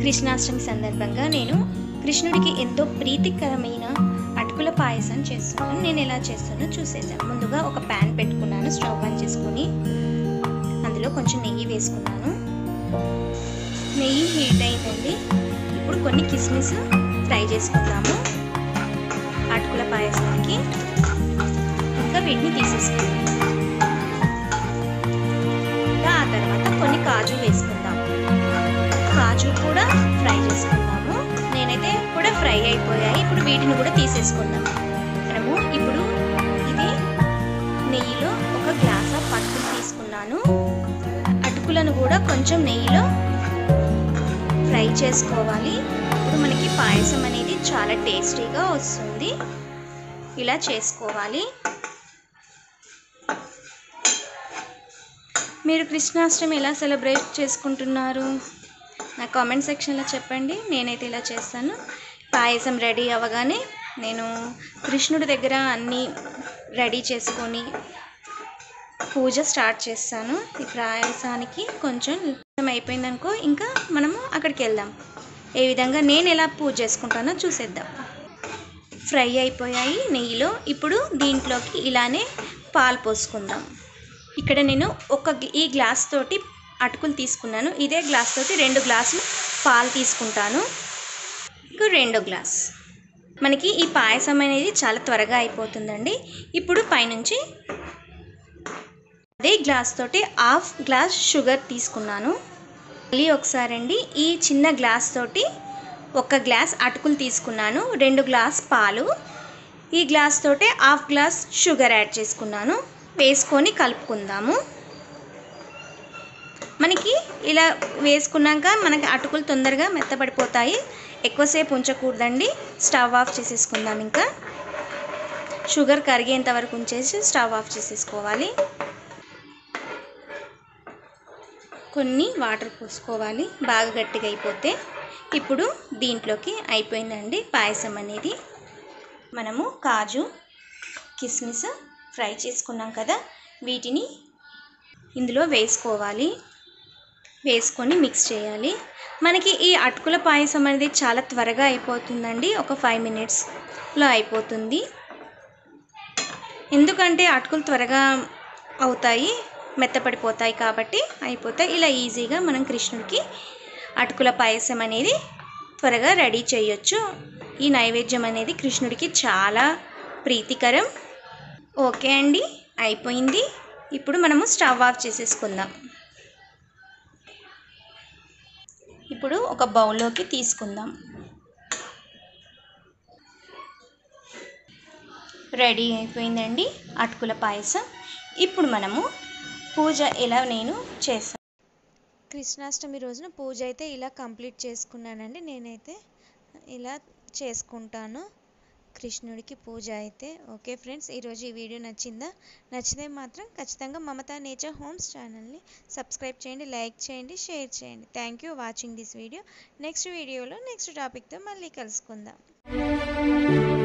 కృష్ణాష్టమి సందర్భంగా నేను కృష్ణుడికి ఎంతో ప్రీతికరమైన అటుకుల పాయసం చేస్తున్నాను నేను ఎలా చేస్తానో చూసేద్దాం ముందుగా ఒక ప్యాన్ పెట్టుకున్నాను స్టవ్ ఆన్ చేసుకొని అందులో కొంచెం నెయ్యి వేసుకున్నాను నెయ్యి హీట్ అయిందండి ఇప్పుడు కొన్ని కిస్మిస్ ఫ్రై చేసుకుందాము అటుకుల పాయసానికి ఇంకా వీటిని తీసేసుకుందాం ఇంకా ఆ తర్వాత కొన్ని కాజు వేసుకుందాం కాజు కూడా ఫ్రై చేసుకుందాము నేనైతే కూడా ఫ్రై అయిపోయాయి ఇప్పుడు వీటిని కూడా తీసేసుకుందాం మనము ఇప్పుడు ఇది నెయ్యిలో ఒక గ్లాస్ ఆఫ్ అటుకులు తీసుకున్నాను అటుకులను కూడా కొంచెం నెయ్యిలో ఫ్రై చేసుకోవాలి ఇప్పుడు మనకి పాయసం అనేది చాలా టేస్టీగా వస్తుంది ఇలా చేసుకోవాలి మీరు కృష్ణాష్టమి ఎలా సెలబ్రేట్ చేసుకుంటున్నారు నా కామెంట్ సెక్షన్లో చెప్పండి నేనైతే ఇలా చేస్తాను పాయసం రెడీ అవ్వగానే నేను కృష్ణుడి దగ్గర అన్నీ రెడీ చేసుకొని పూజ స్టార్ట్ చేస్తాను ఈ పాయసానికి కొంచెం అయిపోయిందనుకో ఇంకా మనము అక్కడికి వెళ్దాం ఏ విధంగా నేను ఎలా పూజ చేసుకుంటానో చూసేద్దాం ఫ్రై అయిపోయాయి నెయ్యిలో ఇప్పుడు దీంట్లోకి ఇలానే పాలు పోసుకుందాం ఇక్కడ నేను ఒక ఈ గ్లాస్ తోటి అటుకులు తీసుకున్నాను ఇదే గ్లాస్ తోటి రెండు గ్లాసులు పాలు తీసుకుంటాను ఇంకో రెండో గ్లాస్ మనకి ఈ పాయసం అనేది చాలా త్వరగా అయిపోతుందండి ఇప్పుడు పైనుంచి అదే గ్లాస్ తోటి హాఫ్ గ్లాస్ షుగర్ తీసుకున్నాను మళ్ళీ ఒకసారి అండి ఈ చిన్న గ్లాస్ తోటి ఒక గ్లాస్ అటుకులు తీసుకున్నాను రెండు గ్లాస్ పాలు ఈ గ్లాస్ తోటి హాఫ్ గ్లాస్ షుగర్ యాడ్ చేసుకున్నాను వేసుకొని కలుపుకుందాము మనకి ఇలా వేసుకున్నాక మనకి అటుకులు తొందరగా మెత్తబడిపోతాయి ఎక్కువసేపు ఉంచకూడదండి స్టవ్ ఆఫ్ చేసేసుకుందాం ఇంకా షుగర్ కరిగేంత వరకు ఉంచేసి స్టవ్ ఆఫ్ చేసేసుకోవాలి కొన్ని వాటర్ పోసుకోవాలి బాగా గట్టిగా అయిపోతే ఇప్పుడు దీంట్లోకి అయిపోయిందండి పాయసం అనేది మనము కాజు కిస్మిస్ ఫ్రై చేసుకున్నాం కదా వీటిని ఇందులో వేసుకోవాలి వేసుకొని మిక్స్ చేయాలి మనకి ఈ అటుకుల పాయసం అనేది చాలా త్వరగా అయిపోతుందండి ఒక ఫైవ్ మినిట్స్లో అయిపోతుంది ఎందుకంటే అటుకులు త్వరగా అవుతాయి మెత్తపడిపోతాయి కాబట్టి అయిపోతాయి ఇలా ఈజీగా మనం కృష్ణుడికి అటుకుల పాయసం అనేది త్వరగా రెడీ చేయొచ్చు ఈ నైవేద్యం అనేది కృష్ణుడికి చాలా ప్రీతికరం ఓకే అండి అయిపోయింది ఇప్పుడు మనము స్టవ్ ఆఫ్ చేసేసుకుందాం ఇప్పుడు ఒక బౌల్లోకి తీసుకుందాం రెడీ అయిపోయిందండి అటుకుల పాయసం ఇప్పుడు మనము పూజ ఎలా నేను చేస్తాను కృష్ణాష్టమి రోజున పూజ అయితే ఇలా కంప్లీట్ చేసుకున్నానండి నేనైతే ఇలా చేసుకుంటాను కృష్ణుడికి పూజ అయితే ఓకే ఫ్రెండ్స్ ఈరోజు ఈ వీడియో నచ్చిందా నచ్చితే మాత్రం ఖచ్చితంగా మమతా నేచర్ హోమ్స్ ఛానల్ని సబ్స్క్రైబ్ చేయండి లైక్ చేయండి షేర్ చేయండి thank you watching this video next వీడియోలో నెక్స్ట్ టాపిక్తో మళ్ళీ కలుసుకుందాం